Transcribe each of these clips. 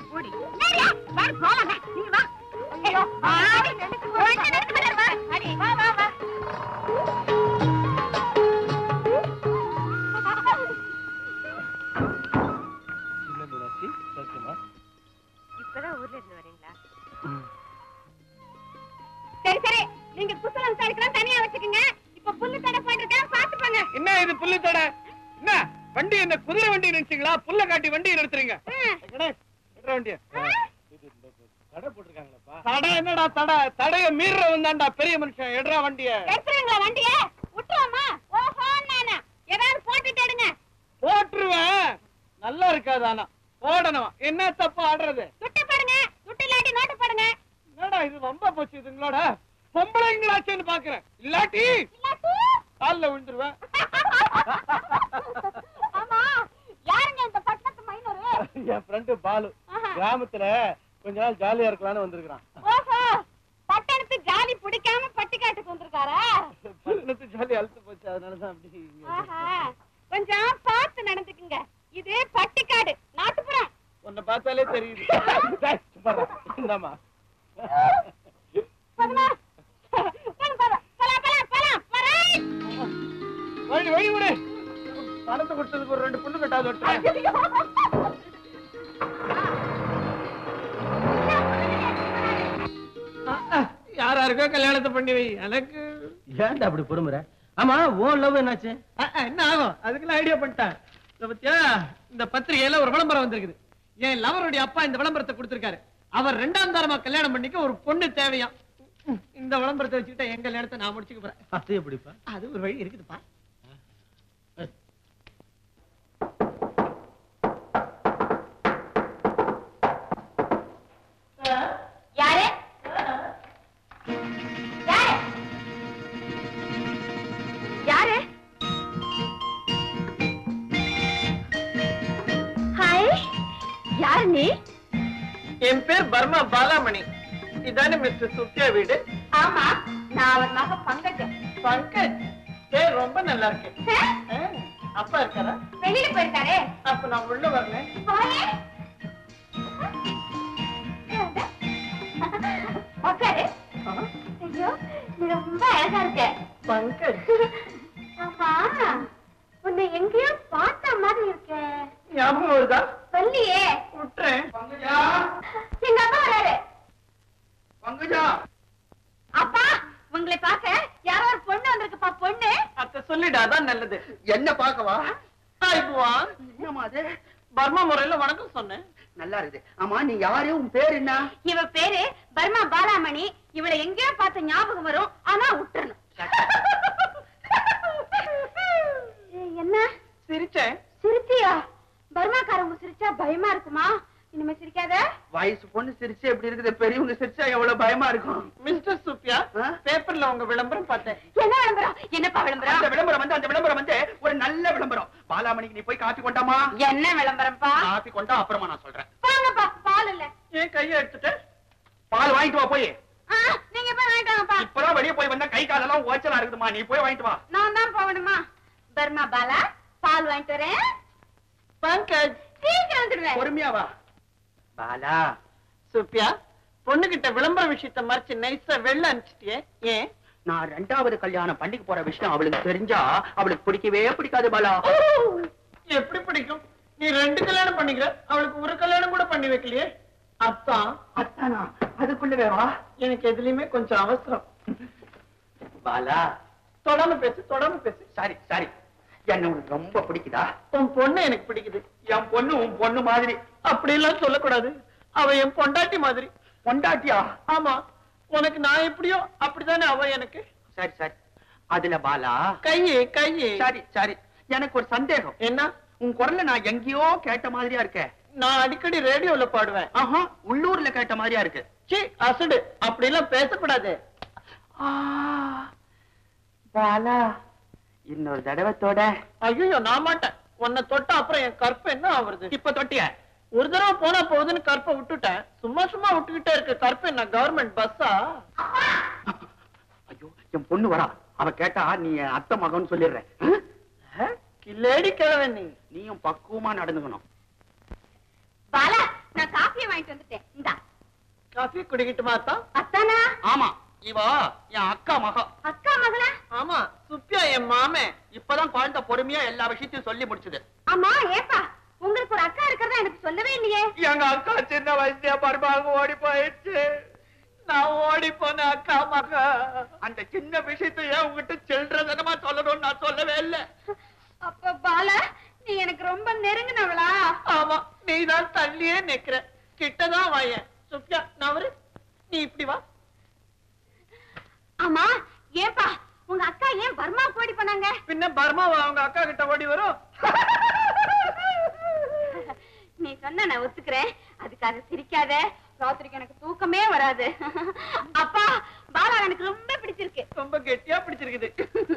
போடி வா போலாம் நீ வா ஐயோ ஆடி ஒண்ணு நடந்து வர வா அடி வா வா வா என்ன மீனாட்சி சௌக்கியமா இப்பதான் ஊர்ல இருந்து வரீங்களா சரி சரி நீங்க புத்தகம் சரிக்கலாம் தனியா வச்சுக்கோங்க இப்ப புல்லு தடை போட்டிருக்கேன் பாத்துப்பாங்க என்ன இது புல்லு தடை என்ன வண்டி என்ன குதிரை வண்டி நினைச்சீங்களா புல்ல காட்டி வண்டியை நிறுத்துறீங்க கணேஷ், விட்றா வண்டிய தடை போட்டிருக்காங்களப்பா தடை என்னடா தடை தடைய மீறவன் தான்டா பெரிய மனுஷன் எடுறா வண்டிய எடுத்துறீங்களா வண்டிய விட்டுலாமா ஓஹோ நானா ஏதாவது போட்டுட்டு எடுங்க போட்டுருவேன் நல்லா இருக்காது ஆனா போடணும் என்ன தப்பு ஆடுறது துட்டு போடுங்க துட்டு இல்லாட்டி நோட்டு போடுங்க என்னடா இது ரொம்ப போச்சு இதுங்களோட பொம்பளைங்களாச்சேன்னு பாக்குறேன் இல்லாட்டி கால்ல விழுந்துருவேன் ஆமா யாருங்க இந்த பட்டத்து மைனரு என் ஃப்ரெண்டு பாலு ஆஹா. கிராமத்துல கொஞ்ச நாள் ஜாலியா இருக்கலாம்னு வந்திருக்கான் ஓஹோ பட்டணத்து ஜாலி பிடிக்காம பட்டிக்காட்டுக்கு வந்திருக்காரா பட்டணத்து ஜாலி அழுத்து போச்சு அதனாலதான் அப்படி இங்க ஆஹா கொஞ்சம் பார்த்து நடந்துக்குங்க இது பட்டிக்காடு நாட்டுப்புறம் உன்னை பார்த்தாலே தெரியுது டேய், சும்மா இரு. இந்தாம்மா போதுமா? போதும், போதும். போலாம், போலாம், போலாம், போறேன். வழி வழி விடு பணத்தை கொடுத்ததுக்கு ஒரு ரெண்டு புல்லு கட்டாது வெட்டுறேன். யார் யாருக்கோ கல்யாணத்தை பண்ணி வை எனக்கு ஏன்டா அப்படி பொறுமுற ஆமா உன் லவ் என்னாச்சு அஹ், அஹ், என்ன ஆகும் அதுக்கெல்லாம் ஐடியா பண்ணிட்டேன் இத பத்தியா இந்த பத்திரிகையில ஒரு விளம்பரம் வந்திருக்குது என் லவருடைய அப்பா இந்த விளம்பரத்தை கொடுத்திருக்காரு அவர் ரெண்டாம் தரமா கல்யாணம் பண்ணிக்க ஒரு பொண்ணு தேவையாம் இந்த விளம்பரத்தை வச்சுக்கிட்ட என் கல்யாணத்தை நான் முடிச்சுக்க போறேன் அது எப்படிப்பா அது ஒரு வழி இருக்குதுப்பா யாரு யாரு யாரு ஹாய் யாரு நீ என் பேர் பர்மா பாலாமணி இதானே மிஸ்டர் சுத்தியா வீடு ஆமா நான் அவர் மக பங்கஜம் பங்கஜ் பேர் ரொம்ப நல்லா இருக்கு ஆ? ஆ, அப்பா இருக்காரா வெளியில போயிருக்காரே அப்ப நான் உள்ள வரேன் போயே உக்காரு ஐயோ நீ ரொம்ப அழகா இருக்க பங்கஜ் ஆமா உன்னை எங்கேயோ பார்த்த மாதிரி இருக்க ஞாபகம் வருதா சொல்லியே விட்டுறேன் பங்கஜா எங்க அப்பா வராரு பங்கஜா அப்பா உங்களை பார்க்க யாரோ ஒரு பொண்ணு வந்திருக்குப்பா பொண்ணு அத்த சொல்லிடாதான் நல்லது என்ன பாக்கவா ஆயிடுவான் என்னம்மா அது பர்மா முறையில வணக்கம் சொன்னேன் நல்லா இருக்குது ஆமா நீ யாரு உன் பேர் என்ன இவ பேரு பர்மா பாலாமணி இவளை எங்கேயோ பார்த்த ஞாபகம் வரும் ஆனா விட்டுறணும் ஏய், என்ன சிரிச்சேன் சிரிச்சியா பர்மாக்காரவங்க சிரிச்சா பயமா இருக்குமா இனிமே சிரிக்காத வயசு பொண்ணு சிரிச்சு எப்படி இருக்குது பெரியவங்க சிரிச்சா எவ்வளவு பயமா இருக்கும் மிஸ்டர் சுப்பியா ஆ? பேப்பர்ல உங்க விளம்பரம் பார்த்தேன் என்ன விளம்பரம் என்னப்பா அந்த விளம்பரம் விளம்பரம் வந்து அந்த விளம்பரம் வந்து ஒரு நல்ல விளம்பரம் பாலாமணிக்கு நீ போய் காப்பி கொண்டாமா என்ன விளம்பரம்ப்பா காப்பி கொண்டா அப்புறமா நான் சொல்றேன் வாங்கப்பா பால் இல்ல ஏன் கையை எடுத்துட்டேன் பால் வாங்கிட்டு வா போய் ஆ, நீங்க போய் வாங்கிட்டு வாங்கப்பா இப்பதான் வெளியே போய் வந்தா கை காலெல்லாம் ஓச்சலா இருக்குதுமா நீ போய் வாங்கிட்டு வா நான் தான் போகணுமா பர்மா பாலா பால் வாங்கிட்டு வரேன் பங்கஜ் சீக்கிரம் வந்துடுவேன் பொறுமையா வா பாலா சுப்பியா பொண்ணுகிட்ட விளம்பர விஷயத்த மறைச்சு நைஸா வெளில அனுப்பிச்சிட்டியே ஏன் நான் ரெண்டாவது கல்யாணம் பண்ணிக்க போற விஷயம் அவளுக்கு தெரிஞ்சா அவளுக்கு பிடிக்கவே பிடிக்காது பாலா எப்படி பிடிக்கும் நீ ரெண்டு கல்யாணம் பண்ணிக்கிற அவளுக்கு ஒரு கல்யாணம் கூட பண்ணி வைக்கலையே அத்தான் அத்தானா அதுக்குள்ளவே வா எனக்கு எதுலயுமே கொஞ்சம் அவசரம் பாலா தொடாம பேசு தொடாம பேசு சாரி சாரி என்ன உனக்கு ரொம்ப பிடிக்குதா உன் பொண்ணு எனக்கு பிடிக்குது என் பொண்ணு உன் பொண்ணு மாதிரி அப்படி எல்லாம் சொல்லக்கூடாது அவ என் பொண்டாட்டி மாதிரி பொண்டாட்டியா ஆமா உனக்கு நான் எப்படியோ அப்படித்தானே அவ எனக்கு சரி சரி அதுல பாலா கையே கையே சரி சரி எனக்கு ஒரு சந்தேகம் என்ன உன் குரல்ல நான் எங்கேயோ கேட்ட மாதிரியா இருக்க நான் அடிக்கடி ரேடியோல பாடுவேன் ஆஹா உள்ளூர்ல கேட்ட மாதிரியா இருக்கு சி அசடு அப்படி எல்லாம் பேசக்கூடாது ஆ, பாலா இன்னொரு தடவத்தோட ஐயோ நான் மாட்டேன் உன்னை தொட்டா அப்புறம் என் கற்பை என்ன ஆவறது இப்ப தொட்டிய ஒரு தடவை போனா போகுதுன்னு கற்பை விட்டுட்டேன் சும்மா சும்மா விட்டுக்கிட்டே இருக்க கற்பை என்ன கவர்மெண்ட் பஸ்ஸா ஐயோ என் பொண்ணு வரா அவ கேட்டா நீ என் அத்தை மகன் சொல்லிடுறேன் கில்லேடி கிழவன் நீ நீயும் பக்குவமா நடந்துக்கணும் பாலா நான் காஃபியை வாங்கிட்டு காஃபி குடிக்கிட்டுமா அத்தா அத்தானா ஆமா இவா என் அக்கா மகா அக்கா மகளா ஆமா சுப்பியா என் மாமே இப்பதான் குழந்தை பொறுமையா எல்லா விஷயத்தையும் சொல்லி முடிச்சது ஆமா ஏப்பா உங்களுக்கு ஒரு அக்கா இருக்கிறதா எனக்கு சொல்லவே இல்லையே எங்க அக்கா சின்ன வயசுலயே பருமாக ஓடி போயிடுச்சு நான் ஓடி போன அக்கா மகா அந்த சின்ன விஷயத்தை ஏன் உங்ககிட்ட சில்றதனமா சொல்லணும்னு நான் சொல்லவே இல்லை அப்ப பாலா நீ எனக்கு ரொம்ப நெருங்கினவளா ஆமா நீதான் தள்ளியே நிக்கிற கிட்டதான் வாயேன் சுப்பியா நவரு நீ இப்படி வா ஆமா ஏப்பா உங்க அக்கா ஏன் பர்மா போடி பண்ணாங்க பின்ன பர்மாவா அவங்க அக்கா கிட்ட ஓடி வரும் நீ சொன்ன நான் ஒத்துக்கிறேன் அதுக்காக சிரிக்காத ராத்திரிக்கு எனக்கு தூக்கமே வராது அப்பா பாலா எனக்கு ரொம்ப பிடிச்சிருக்கு ரொம்ப கெட்டியா பிடிச்சிருக்குது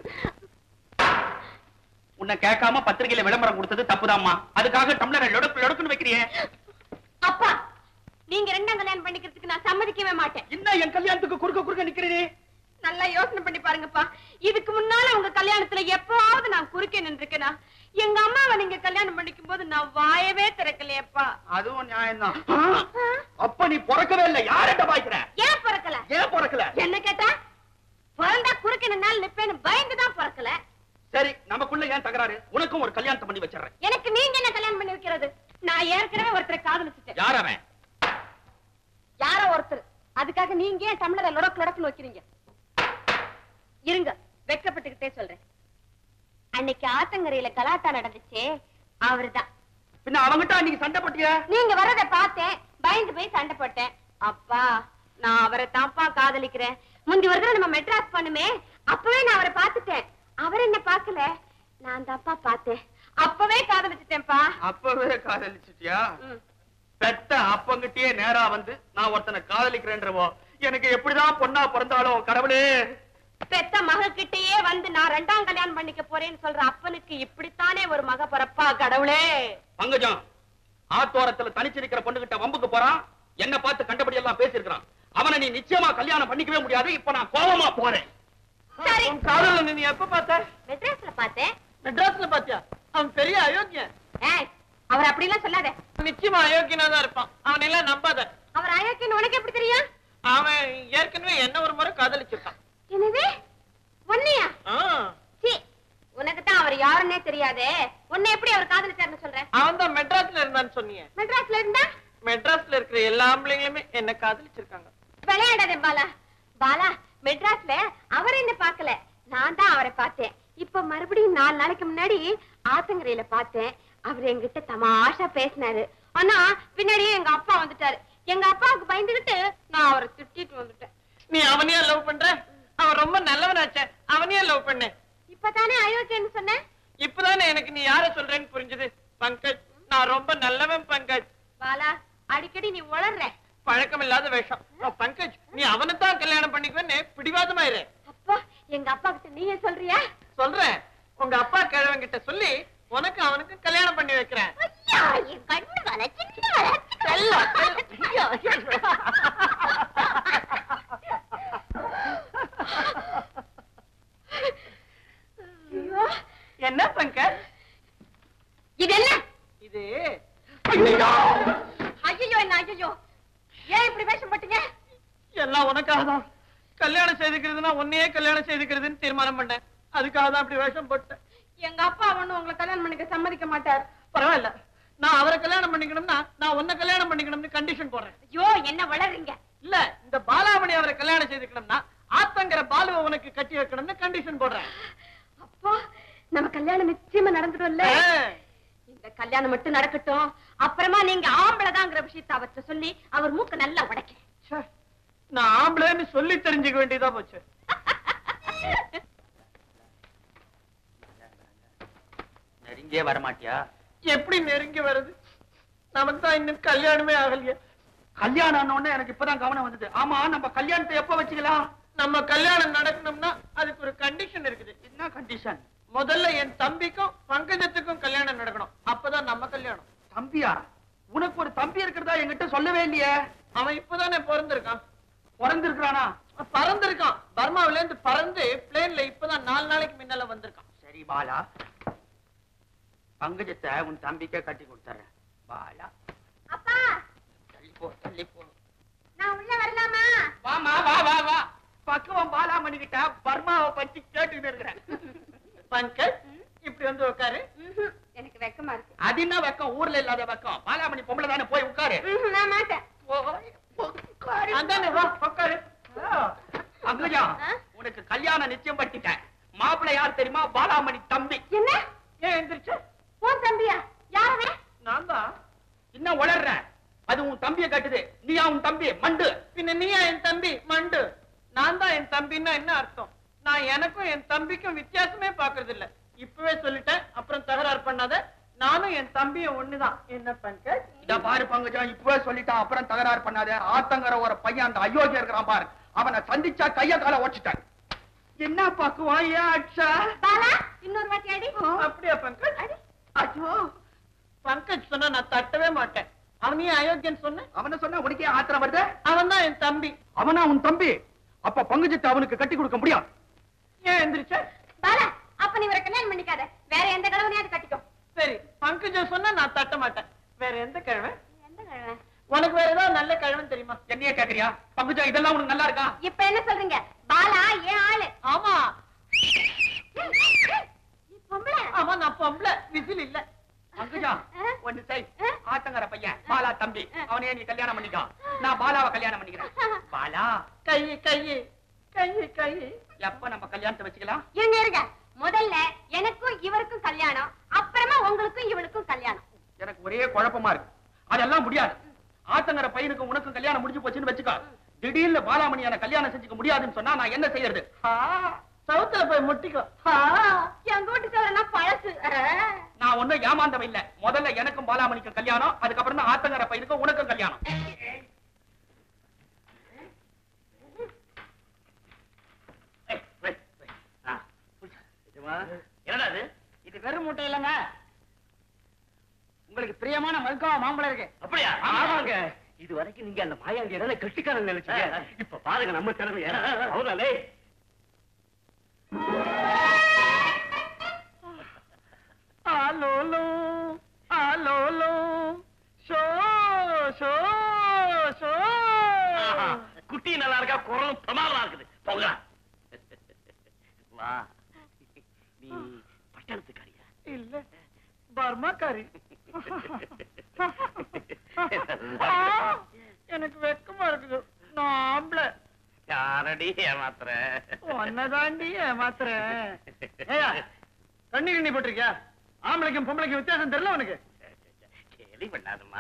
உன்னை கேட்காம பத்திரிகையில விளம்பரம் கொடுத்தது தப்புதாம்மா அதுக்காக டம்ளரை லொடக்கு லொடக்குன்னு வைக்கிறியே அப்பா நீங்க ரெண்டாம் கல்யாணம் பண்ணிக்கிறதுக்கு நான் சம்மதிக்கவே மாட்டேன் என்ன என் கல்யாணத்துக்கு குறுக்க குறுக்க நிக்கிறீ நல்லா யோசனை பண்ணி பாருங்கப்பா இதுக்கு முன்னால உங்க கல்யாணத்துல எப்பவாவது நான் குறுக்கே நின்றுக்கேனா எங்க அம்மாவை நீங்க கல்யாணம் பண்ணிக்கும் போது நான் வாயவே திறக்கலையேப்பா அதுவும் நியாயம்தான் அப்ப நீ பிறக்கவே இல்லை யார்கிட்ட பாய்க்கிற ஏன் பிறக்கல ஏன் பிறக்கல என்ன கேட்டா பிறந்தா குறுக்க நின்னாலும் நிப்பேன்னு பயந்துதான் பிறக்கல சரி நமக்குள்ள ஏன் தகராறு உனக்கும் ஒரு கல்யாணத்தை பண்ணி வச்சிடுறேன் எனக்கு நீங்க என்ன கல்யாணம் பண்ணி வைக்கிறது நான் ஏற்கனவே ஒருத்தரை காதலிச்சுட்டேன் யார் அவன் யாரோ ஒருத்தர் அதுக்காக நீங்க ஏன் தமிழரை லொடக்கு லொடக்குன்னு வைக்கிறீங்க இருங்க வெட்கப்பட்டுக்கிட்டே சொல்றேன் அன்னைக்கு ஆத்தங்கரையில கலாட்டா நடந்துச்சே அவர்தான் பின்ன அவங்கிட்ட அன்னைக்கு சண்டை போட்டிய நீங்க வர்றத பார்த்தேன் பயந்து போய் சண்டை போட்டேன் அப்பா நான் அவரை தான்ப்பா காதலிக்கிறேன் முந்தி ஒரு தடவை நம்ம மெட்ராஸ் பண்ணுமே அப்பவே நான் அவரை பார்த்துட்டேன் அவர் என்ன பார்க்கல நான் தான்ப்பா பார்த்தேன் அப்பவே காதலிச்சிட்டேன்ப்பா அப்பவே காதலிச்சிட்டியா ம். பெத்த அப்பங்கிட்டயே நேரா வந்து நான் ஒருத்தனை காதலிக்கிறேன்றவோ எனக்கு எப்படிதான் பொண்ணா பிறந்தாலும் கடவுளே பெத்த மகக்கிட்டயே வந்து நான் ரெண்டாம் கல்யாணம் பண்ணிக்க போறேன்னு சொல்ற அப்பனுக்கு இப்படித்தானே ஒரு மக பிறப்பா கடவுளே பங்கஜம் ஆத்தோரத்துல தனிச்சிருக்கிற பொண்ணுகிட்ட வம்புக்கு போறான் என்ன பார்த்து கண்டபடி எல்லாம் பேசியிருக்கிறான் அவனை நீ நிச்சயமா கல்யாணம் பண்ணிக்கவே முடியாது இப்ப நான் கோவமா போறேன் சரி உன் காதல நீ எப்ப பார்த்த மெட்ராஸ்ல பார்த்தேன் மெட்ராஸ்ல பாத்தியா அவன் பெரிய அயோக்கியன் ஏய் அவர் அப்படிலாம் சொல்லாத நிச்சயமா அயோக்கியனா தான் இருப்பான் அவன் எல்லாம் நம்பாத அவர் அயோக்கியன்னு உனக்கு எப்படி தெரியும் அவன் ஏற்கனவே என்ன ஒரு முறை காதலிச்சிருக்கான் என்னது உன்னையா ஆ, சீ உனக்கு தான் அவர் யாருன்னே தெரியாதே உன்னை எப்படி அவர் காதலிச்சாருன்னு சொல்றேன் அவன் தான் மெட்ராஸ்ல இருந்தான்னு சொன்னீங்க மெட்ராஸ்ல இருந்தா மெட்ராஸ்ல இருக்கிற எல்லா ஆம்பளைங்களுமே என்ன காதலிச்சிருக்காங்க விளையாடாதே பாலா பாலா மெட்ராஸ்ல அவர் என்ன பார்க்கல நான் தான் அவரை பார்த்தேன் இப்ப மறுபடியும் நாலு நாளைக்கு முன்னாடி ஆத்தங்கரையில பார்த்தேன் அவர் என்கிட்ட தமாஷா பேசினாரு ஆனா பின்னாடியே எங்க அப்பா வந்துட்டாரு எங்க அப்பாவுக்கு பயந்துகிட்டு நான் அவரை திட்டிட்டு வந்துட்டேன் நீ அவனையா லவ் பண்ற அவன் ரொம்ப நல்லவனாச்சே அவனையா லவ் பண்ண இப்பதானே அயோக்கியன்னு சொன்னேன் இப்பதானே எனக்கு நீ யார சொல்றேன்னு புரிஞ்சது பங்கஜ் நான் ரொம்ப நல்லவன் பங்கஜ் பாலா அடிக்கடி நீ உளர்ற பழக்கம் இல்லாத வேஷம் ஓ, பங்கஜ் நீ அவனைத்தான் கல்யாணம் பண்ணிக்குவேன்னு பிடிவாதமாயிரு அப்பா எங்க அப்பா கிட்ட நீயே சொல்றியா சொல்றேன் உங்க அப்பா கிழவன் கிட்ட சொல்லி உனக்கு அவனுக்கு கல்யாணம் பண்ணி வைக்கிறேன் ஐயா என் கண்ணு வர சின்ன வர செல்லம், செல்லம். ஐயோ, ஐயோ. ஐயோ என்ன பங்கஜ் இது என்ன இது ஐயோ என்ன ஐயோ ஏன் இப்படி வேஷம் போட்டீங்க எல்லாம் உனக்காக தான் கல்யாணம் செய்துக்கிறதுனா உன்னையே கல்யாணம் செய்துக்கிறதுன்னு தீர்மானம் பண்ணேன் அதுக்காக தான் அப்படி வேஷம் போட்டேன் எங்க அப்பா ஒண்ணும் உங்களை கல்யாணம் பண்ணிக்க சம்மதிக்க மாட்டார் பரவாயில்ல நான் அவரை கல்யாணம் பண்ணிக்கணும்னா நான் உன்னை கல்யாணம் பண்ணிக்கணும்னு கண்டிஷன் போடுறேன் ஐயோ என்ன வளர்றீங்க இல்ல இந்த பாலாமணி அவரை கல்யாணம் செய்துக்கணும்னா ஆத்தங்கிற பாலுவை உனக்கு கட்டி வைக்கணும்னு கண்டிஷன் போடுறேன் அப்பா நம்ம கல்யாணம் நிச்சயமா நடந்துடும்ல ஆ. இந்த கல்யாணம் மட்டும் நடக்கட்டும் அப்புறமா நீங்க ஆம்பளைதாங்கிற விஷயத்தை அவர்கிட்ட சொல்லி அவர் மூக்க நல்லா உடைக்க ச்சே, நான் ஆம்பளைன்னு சொல்லி தெரிஞ்சுக்க வேண்டியதா போச்சு நெருங்கியே வரமாட்டியா எப்படி நெருங்கி வருது நமக்கு தான் இன்னும் கல்யாணமே ஆகலையே கல்யாணம் ஆன உடனே எனக்கு இப்பதான் கவனம் வந்தது ஆமா நம்ம கல்யாணத்தை எப்ப வச்சுக்கலாம் நம்ம கல்யாணம் நடக்கணும்னா அதுக்கு ஒரு கண்டிஷன் இருக்குது என்ன கண்டிஷன் முதல்ல என் தம்பிக்கும் பங்கஜத்துக்கும் கல்யாணம் நடக்கணும் அப்பதான் நம்ம கல்யாணம் தம்பியா உனக்கு ஒரு தம்பி இருக்கிறதா என்கிட்ட சொல்லவே இல்லையே அவன் இப்பதானே பிறந்திருக்கான் பிறந்திருக்கிறானா பறந்திருக்கான் பர்மாவில இருந்து பறந்து பிளேன்ல இப்பதான் நாலு நாளைக்கு முன்னால வந்திருக்கான் சரி பாலா பங்கஜத்தை உன் தம்பிக்கே கட்டி கொடுத்துறேன் பாலா அப்பா தள்ளி போ தள்ளி போ நான் உள்ள பங்கஜ் இப்படி வந்து உட்காரு ம்ஹும். எனக்கு வெக்கமா இருக்கு அது என்ன வெக்கம் ஊர்ல இல்லாத வெக்கம் பாலாமணி பொம்பளை தானே போய் உட்காரு ம்ஹும், நான் மாட்டேன் போய் உட்காரு. அதானே வா உட்காரு ஆ. அங்கஜா ஆ? உனக்கு கல்யாணம் நிச்சயம் படுத்திட்டேன் மாப்பிள்ளை யார் தெரியுமா பாலாமணி தம்பி என்ன ஏன் எந்திரிச்ச உன் தம்பியா யாரவே நான் தான் என்ன உளர்ற அது உன் தம்பியை கட்டுது நீயா உன் தம்பி மண்டு பின்ன நீயா என் தம்பி மண்டு நான் தான் என் தம்பின்னா என்ன அர்த்தம் நான் எனக்கும் என் தம்பிக்கும் வித்தியாசமே பாக்குறது இல்ல இப்பவே சொல்லிட்டேன் அப்புறம் தகராறு பண்ணாத நானும் என் தம்பியும் ஒண்ணுதான் என்ன பங்கஜ் இத பாரு பங்குஜா இப்பவே சொல்லிட்டான் அப்புறம் தகராறு பண்ணாத ஆத்தங்கர ஒரு பையன் அந்த அயோக்கிய இருக்கிறான் பாரு அவனை சந்திச்சா கைய கால உடைச்சிட்டான் என்ன பாக்குவான் ஏன் அக்ஷா பாலா இன்னொரு வாட்டி அடி அப்படியா பங்கஜ் அடி ஐயோ பங்கஜ் சொன்னா நான் தட்டவே மாட்டேன் அவனையே அயோக்கியன் சொன்ன அவனை சொன்னா உனக்கே ஆத்திரம் வருது அவன் தான் என் தம்பி அவனா உன் தம்பி அப்ப பங்குஜத்தை அவனுக்கு கட்டி கொடுக்க முடியாது ஏன் எந்திரிச்ச பாலா அப்ப நீ இவரை கல்யாணம் பண்ணிக்காத வேற எந்த கடவுளையாவது கட்டிக்கோ சரி பங்கஜ சொன்னா நான் தட்ட மாட்டேன் வேற எந்த கிழமை எந்த கிழமை உனக்கு வேற ஏதாவது நல்ல கிழமை தெரியுமா என்னைய கேக்குறியா பங்குஜா இதெல்லாம் உனக்கு நல்லா இருக்கா இப்ப என்ன சொல்றீங்க பாலா ஏன் ஆளு ஆமா நீ பொம்பளை ஆமா நான் பொம்பளை விசில் இல்ல பங்குஜா ஆ? ஒண்ணு செய் ஆ? ஆத்தங்கர பையன் பாலா தம்பி அவனையே நீ கல்யாணம் பண்ணிக்கோ நான் பாலாவை கல்யாணம் பண்ணிக்கிறேன் பாலா கை கை கை கை எப்ப நம்ம கல்யாணத்தை வச்சுக்கலாம் இருங்க இருங்க முதல்ல எனக்கும் இவருக்கும் கல்யாணம் அப்புறமா உங்களுக்கும் இவளுக்கும் கல்யாணம் எனக்கு ஒரே குழப்பமா இருக்கு அதெல்லாம் முடியாது ஆத்தங்கர பையனுக்கு உனக்கும் கல்யாணம் முடிஞ்சு போச்சுன்னு வச்சுக்கோ திடீர்னு பாலாமணி எனக்கு கல்யாணம் செஞ்சுக்க முடியாதுன்னு சொன்னா நான் என்ன செய்யறது ஆ, சவுத்துல போய் முட்டிக்கோ ஆ, எங்க வீட்டு சோழனா பழசு ஆ. நான் ஒண்ணும் ஏமாந்தவன் இல்ல முதல்ல எனக்கும் பாலாமணிக்கும் கல்யாணம் அதுக்கப்புறம் தான் ஆத்தங்கர பையனுக்கும் உனக்கும் கல்யாணம் என்னடா இது இது வெறும் மூட்டை இல்லைங்க உங்களுக்கு பிரியமான மல்கோவா மாம்பழம் இருக்கு அப்படியா ஆமாங்க இது வரைக்கும் நீங்க அந்த மாயாண்டி என்ன கெட்டிக்காரன் நினைச்சீங்க இப்ப பாருங்க நம்ம திறமைய அவனாலே ஆலோலோ ஆலோலோ ஷோ ஷோ ஷோ குட்டி நல்லா இருக்கா குரலும் பிரமாதமா இருக்குது போங்க வா நீ பட்டணத்துக்காரியா இல்ல பர்மாக்காரி ஆ, எனக்கு வெக்கமா இருக்குது நான் ஆம்பளை யாரடி ஏமாத்துற ஒன்னதாண்டி ஏமாத்துறேன் ஏய்யா, கண்ணி கண்ணி போட்டிருக்கியா ஆம்பளைக்கும் பொம்பளைக்கும் வித்தியாசம் தெரியல உனக்கு கேலி பண்ணாதம்மா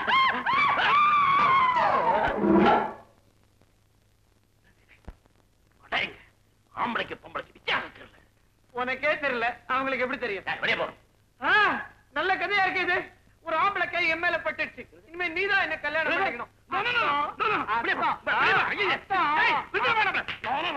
அடேங்க, ஆம்பளைக்கு பொம்பளைக்கு வித்தியாசம் தெரியல உனக்கே தெரியல அவங்களுக்கு எப்படி தெரியும் டேய், வெளியே போ ஆ, நல்ல கதையா இருக்கு இது ஒரு ஆம்பளை கை என் மேல பட்டுடுச்சு இனிமே நீதான் என்ன கல்யாணம் பண்ணிக்கணும் No, no, no, no, no, no. அப்படியே போ. வெளியே வா, ஐயையே. ஏய், விட்டு வேணாம். No, no, no.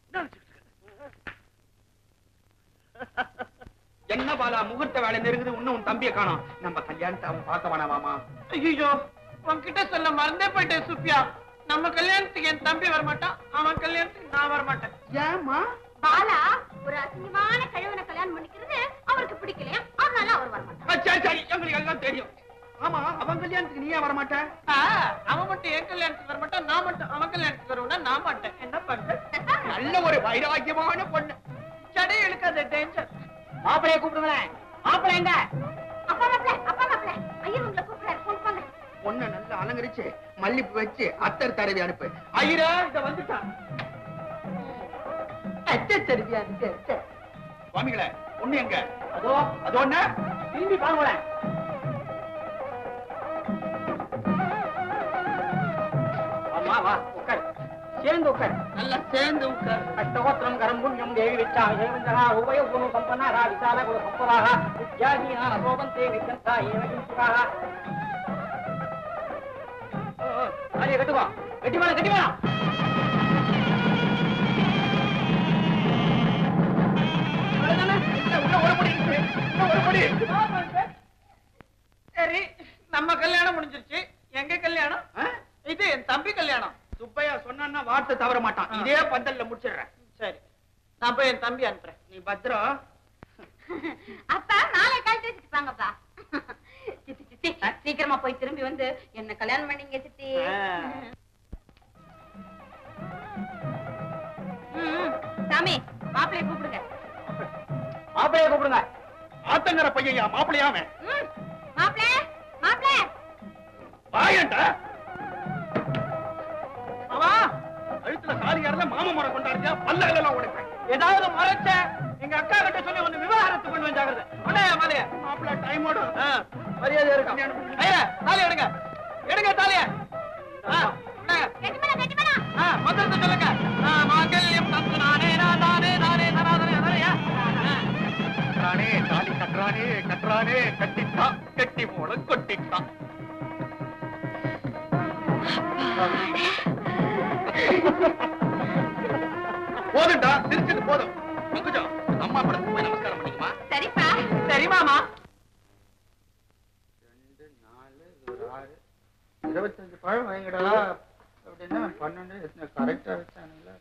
என்ன பாலா முகூர்த்த வேலை நெருங்குது இன்னும் உன் தம்பியை காணோம் நம்ம கல்யாணத்தை அவன் பார்க்க வேணாமாமா ஐயோ உன்கிட்ட சொல்ல மறந்தே போயிட்டேன் சுப்பியா நம்ம கல்யாணத்துக்கு என் தம்பி வரமாட்டான் அவன் கல்யாணத்துக்கு நான் வரமாட்டேன் ஏமா பாலா ஒரு அசிங்கமான கழுவனை கல்யாணம் பண்ணிக்கிறது அவருக்கு பிடிக்கலையா அதனால அவர் வரமாட்டார் சரி சரி எங்களுக்கு எல்லாம் தெரியும் ஆமா அவன் கல்யாணத்துக்கு நீ ஏன் வரமாட்ட ஆ, அவன் மட்டும் என் கல்யாணத்துக்கு வரமாட்டான் நான் மட்டும் அவன் கல்யாணத்துக்கு வருவேன்னா நான் மாட்டேன் என்ன பண்ற நல்ல ஒரு வைராக்கியமான பொண்ணு சடை இழுக்காத டேஞ்சர் மாப்பிளைய கூப்பிடுங்களேன் மாப்பிள்ளை எங்க அப்பா மாப்பிள அப்பா மாப்பிள ஐயர் உங்களை கூப்பிடுறாரு போன் பண்ண பொண்ணை நல்லா அலங்கரிச்சு மல்லிப்பு வச்சு அத்தர் தடவி அனுப்பு ஐயரா இத வந்துட்டான் சுவாமிகளே பொண்ணு எங்க அதோ அதோ என்ன திரும்பி பாருங்களேன் அம்மா வா உட்கார் சேர்ந்து உட்கார் நல்லா சேர்ந்து உட்கார் అష్టోత్తరం కరం పుణ్యం దేవి విచ్చా ఏమంజరా ఉభయ గుణ సంపన్న రా విశాల గుణ సంపదాః విద్యాధీనా శోభంతే నిత్యంతా ఏవ కించుకాః అరే గట్టిగా గట్టి మేడం గట్టి మేడం உள்ள ஒரு படி இருக்கு. உள்ள ஒரு படி சரி நம்ம கல்யாணம் முடிஞ்சிருச்சு எங்க கல்யாணம் ஆ? இது என் தம்பி கல்யாணம் சுப்பையா சொன்னா வார்த்தை தவற மாட்டான் ஆ. இதே பந்தல்ல முடிச்சிடுறேன் சரி நான் போய் என் தம்பி அனுப்புறேன் நீ பத்திரம் அப்பா நாளை கழிச்சு வச்சுப்பாங்கப்பா சித்தி சித்தி சீக்கிரமா போய் திரும்பி வந்து என்ன கல்யாணம் பண்ணீங்க சித்தி ம், சாமி மாப்பிள்ளைய கூப்பிடுங்க மாப்பிள்ளை மாப்பிள்ளைய கூப்பிடுங்க ஆத்தங்கர பையன் மாப்பிளையாம ம், மாப்பிள மாப்பிள வாயண்டா மாமா கழுத்துல தாலியாரல மாமா முறை கொண்டாடுறியா பல்ல எல்லாம் உடைப்பேன் ஏதாவது மறைச்ச எங்க அக்கா கிட்ட சொல்லி ஒண்ணு விவாகரத்து பண்ண வந்தாங்க உடனே மாலைய மாப்பிள்ள டைமோட மரியாதை இருக்கும் ஐயா தாலி எடுங்க எடுங்க தாலிய கெட்டிமலா கெட்டிமலா மந்திரத்தை சொல்லுங்க ஆ, மாங்கல்யம் தந்து நானே நான் தானே நானே தராதனே அதனையா கட்டுறானே தாலி கட்டுறானே கட்டுறானே கட்டிட்டான் கட்டி போல கொட்டிட்டான் போதும்டா சிரிச்சது போதும் பங்குஜம் அம்மா படத்துக்கு போய் நமஸ்காரம் பண்ணிக்குமா சரிப்பா சரி மாமா ரெண்டு நாலு ஒரு ஆறு இருபத்தஞ்சு பழம் வாங்கிடா அப்படின்னா பன்னெண்டு கரெக்டா வச்சானுங்களா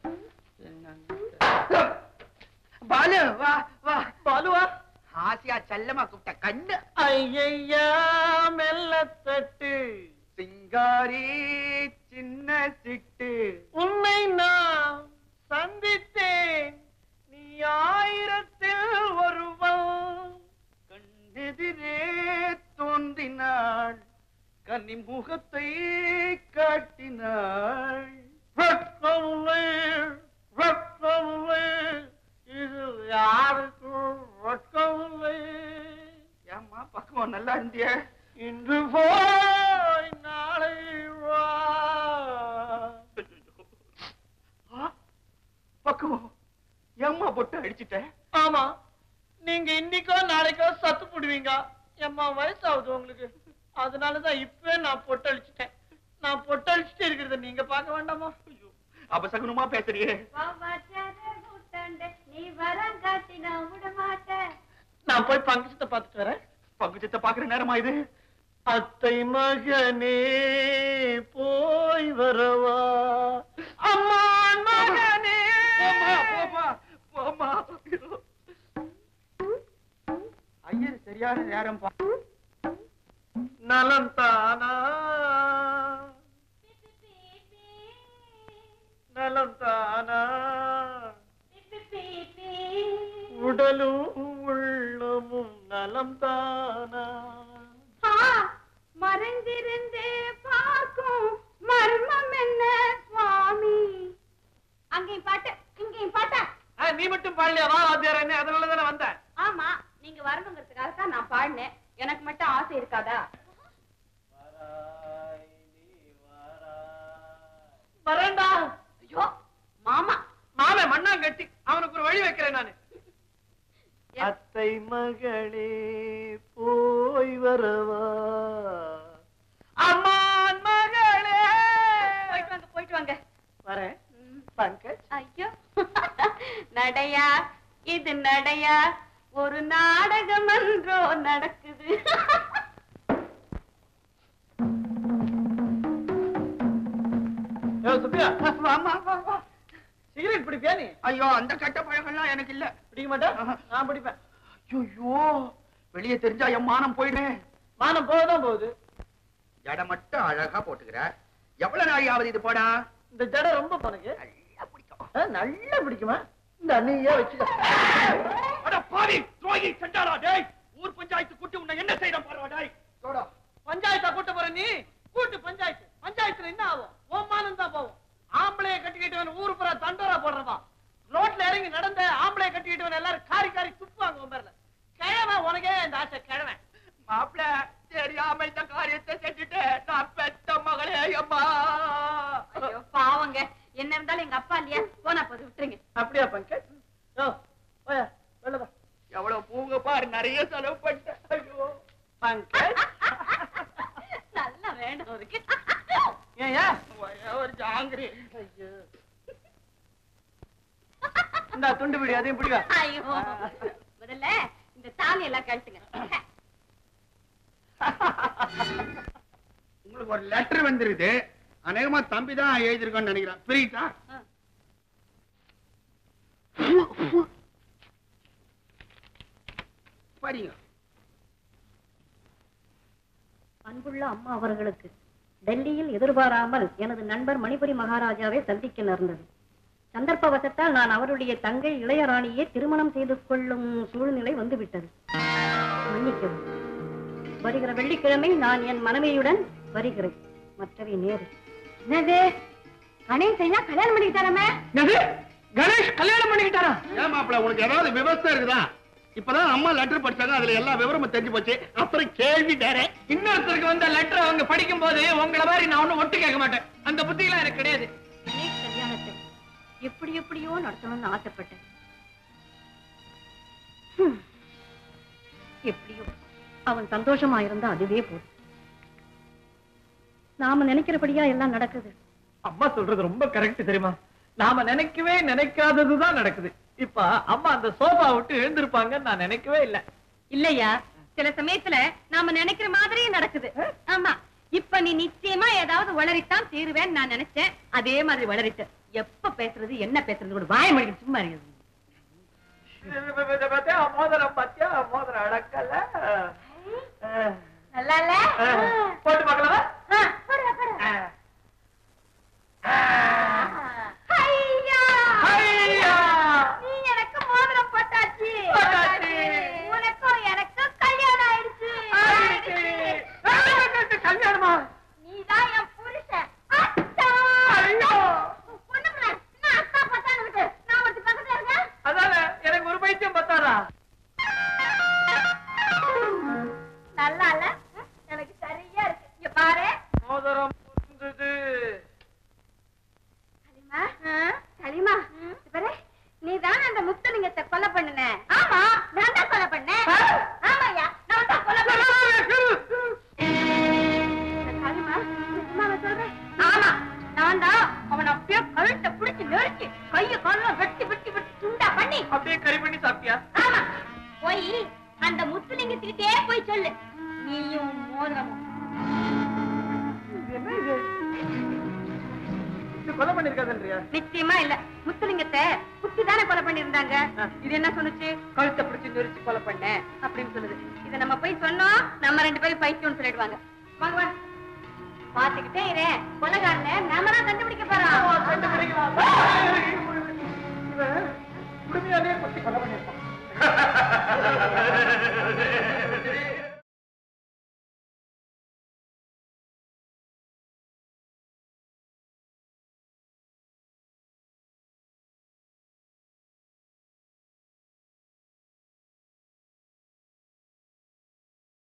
பாலு வா வா பாலுவா ஆசியா செல்லமா கூப்பிட்ட கண்ணு ஐயா மெல்ல தட்டு சிங்காரி சின்ன சிட்டு உன்னை நான் சந்தித்தேன் நீ ஆயிரத்தில் ஒருவன் கண்ணெதிரே தோன்றினாள் கன்னி முகத்தை காட்டினாள் வெட்கமில்லை வெட்கமில்லை இது யாருக்கும் வெட்கமில்லை ஏம்மா பக்குவம் நல்லா இருந்தியே இன்று போய் நாளை வா ஆ, பக்குவம் ஏம்மா பொட்டு அடிச்சிட்ட ஆமா நீங்க இன்னைக்கோ நாளைக்கோ சத்து போடுவீங்க எம்மா வயசாகுது உங்களுக்கு அதனாலதான் இப்பவே நான் பொட்டழிச்சிட்டேன் நான் பொட்டழிச்சிட்டு இருக்கிறத நீங்க பார்க்க வேண்டாமா ஐயோ அபசகுனமா பேசுறியே நீ வரம் காட்டி நான் விட மாட்டேன் நான் போய் பங்கஜத்தை பார்த்துட்டு வரேன் பங்குச்சத்தை பாக்குற நேரமா இது அத்தை மகனே போய் வரவா அம்மா மகனே போம்மா, போம்மா, போம்மா. ஐயர் சரியான நேரம் பா நலம் தானா நலம் தானா உடலும் உள்ளமும் நலம் தானா மறைந்திருந்து பார்க்கும் மர்மம் என்ன சுவாமி அங்கேயும் பாட்டு இங்கேயும் பாட்டா ஆ, நீ மட்டும் பாடலையா வா வாத்தியார் என்ன அதனால தானே வந்தேன் ஆமா நீங்க வரணுங்கிறதுக்காக தான் நான் பாடினேன் எனக்கு மட்டும் ஆசை இருக்காதா வரேன்டா ஐயோ மாமா மாமே மண்ணாங்கட்டி அவனுக்கு ஒரு வழி வைக்கிறேன் நானு எ- அத்தை மகளே போய் வரவா அம்மான் மகளே போயிட்டு வாங்க போயிட்டு வாங்க வரேன் ம். பங்கஜ் ஐயோ நடையா இது நடையா ஒரு நாடகம் என்றோ நடக்குது ஏ சுப்பியா வாம்மா, வா, வா. சிகரெட் பிடிப்பியா நீ ஐயோ அந்த கட்ட பழகம்லாம் எனக்கு இல்ல பிடிக்க மாட்டேன் ஆஹா. நான் பிடிப்பேன் ஐயோ வெளியே தெரிஞ்சா என் மானம் போயிடுவேன் மானம் போகதான் போகுது ஜடை மட்டும் அழகா போட்டுக்கிற எவ்வளவு நாழி ஆகுது இது போடா இந்த ஜடை ரொம்ப உனக்கு நல்லா பிடிக்கும் ஆ, நல்லா பிடிக்குமா இந்த அண்ணியா வச்சுக்க அட பாவி துரோகி செண்டாடா டேய் ஊர் பஞ்சாயத்து கூட்டி உன்னை என்ன செய்யறோம் பாருடா டேய் சோடா பஞ்சாயத்தா கூட்ட போற நீ கூட்டு பஞ்சாயத்து பஞ்சாயத்துல என்ன ஆகும் ஓமானம் தான் போகும் ஆம்பளைய கட்டிக்கிட்டவன் ஊரு புறா தண்டோரா போடுறதா ரோட்ல இறங்கி நடந்த ஆம்பளைய கட்டிக்கிட்டவன் எல்லாரும் காரி காரி துப்புவாங்க உன் பேர்ல கிழமை உனக்கே இந்த ஆசை கிழமை மாப்பிள தெரியாம இந்த காரியத்தை செஞ்சுட்டு நான் பெத்த மகளே அம்மா ஐயோ பாவங்க என்ன இருந்தாலும் எங்க அப்பா இல்லையா போனா போது விட்டுருங்க அப்படியா பங்கஜ் ஓ போயா வெள்ளதா எவ்வளவு பூங்க பாரு நிறைய செலவு பண்ணிட்டேன் ஐயோ பங்கஜ் நல்லா வேணும் இருக்கு ஏன் ஏன் ஒரே ஒரு ஜாங்கிரி ஐயோ இந்த துண்டு பிடி அதையும் பிடிவா ஐயோ முதல்ல இந்த தாலி எல்லாம் கழட்டுங்க உங்களுக்கு ஒரு லெட்டர் வந்திருக்குது அநேகமா தம்பி தான் எழுதிருக்கான்னு நினைக்கிறேன் பிரிட்டா ஆ. படிங்க அன்புள்ள அம்மா அவர்களுக்கு டெல்லியில் எதிர்பாராமல் எனது நண்பர் மணிபுரி மகாராஜாவை சந்திக்க நேர்ந்தது சந்தர்ப்பவசத்தால் நான் அவருடைய தங்கை இளையராணியை திருமணம் செய்து கொள்ளும் சூழ்நிலை வந்துவிட்டது மன்னிக்கவும் வருகிற வெள்ளிக்கிழமை நான் என் மனைவியுடன் வருகிறேன் மற்றவை நேரு என்னது கணேசையா கல்யாணம் பண்ணிக்கிட்டாரமே என்னது கணேஷ் கல்யாணம் பண்ணிக்கிட்டாரா ஏன் மாப்பிள உனக்கு ஏதாவது விவசாயம் இருக்குதா இப்பதான் அம்மா லெட்டர் படிச்சாங்க அதுல எல்லா விவரமும் தெரிஞ்சு போச்சு அப்புறம் கேள்வி வேற இன்னொருத்தருக்கு வந்த லெட்டர் அவங்க படிக்கும் போது உங்களை மாதிரி நான் ஒண்ணும் ஒட்டு கேட்க மாட்டேன் அந்த புத்தியெல்லாம் எனக்கு கிடையாது கணேஷ் கல்யாணத்தை எப்படி எப்படியோ நடத்தணும்னு ஆசைப்பட்டேன் ஹம். எப்படியோ அவன் சந்தோஷமா இருந்தா அதுவே போதும் நாம நினைக்கிறபடியா எல்லாம் நடக்குது அம்மா சொல்றது ரொம்ப கரெக்ட் தெரியுமா நாம நினைக்கவே நினைக்காததுதான் நடக்குது இப்ப அம்மா அந்த சோபா விட்டு எழுந்திருப்பாங்கன்னு நான் நினைக்கவே இல்ல இல்லையா சில சமயத்துல நாம நினைக்கிற மாதிரியே நடக்குது ஆமா இப்ப நீ நிச்சயமா ஏதாவது வளரித்தான் தீருவேன்னு நான் நினைச்சேன் அதே மாதிரி வளரிட்ட எப்ப பேசுறது என்ன பேசுறது கூட வாய மொழிக்கு சும்மா இருக்குது மோதிரம் பாத்தியா மோதிரம் அடக்கல நல்லா இல்ல போட்டு பார்க்கலாமா ஆ, போடுங்க, போடுங்க. ஐயா! ஐயா! நீ எனக்கு மோதிரம் போட்டாச்சு போட்டாச்சு. உனக்கும் எனக்கும் கல்யாணம் ஆயிடுச்சு கல்யாணமா நீதான் என் புருஷன் அத்தா! பொண்ணுங்களே, என்ன அத்தா பத்தான்னுகிட்டு? நான் ஒருத்தி பக்கத்துல இருக்கேன். அதான எனக்கு ஒரு பைத்தியம் பத்தாதா நல்லா இல்ல ம், எனக்கு சரியா இருக்கு இங்க பாரு மோதிரம் புரிஞ்சுது. சலிமா சலிமா இது பாரு நீ தான் அந்த முத்தலிங்கத்தை கொலை பண்ணுன ஆமா நான் தான் கொலை பண்ணேன் ஆமாய்யா நான் தான் கொலை பண்ணேன் சலிமா நிஜமாவா சொல்ற ஆமா நான் தான் அவனை அப்படியே கழுத்தை பிடிச்சு நெரிச்சு கைய காலம் வெட்டி வெட்டி வெட்டி துண்டா பண்ணி அப்படியே கறி பண்ணி சாப்பிட்டியா ஆமா போய் அந்த முத்துலிங்கத்துக்கிட்டே போய் சொல்லு நீயும் மோதிரமும் என்ன இது இது கொலை பண்ணிருக்காதுன்றியா நிச்சயமா இல்ல முத்துலிங்கத்தை குத்தி தானே கொலை பண்ணிருந்தாங்க இது என்ன சொன்னுச்சு கழுத்தை பிடிச்சு நெரிச்சு கொலை பண்ண அப்படின்னு சொல்லுது இத நம்ம போய் சொன்னோம் நம்ம ரெண்டு பேரும் பைத்தியம்னு சொல்லிடுவாங்க வாங்க வாங்க பாத்துக்கிட்டே இரு கொலைகாரன நாம தான் கண்டுபிடிக்க போறோம் இவன் உண்மையாலே கொத்தி கொலை பண்ணிருப்பான்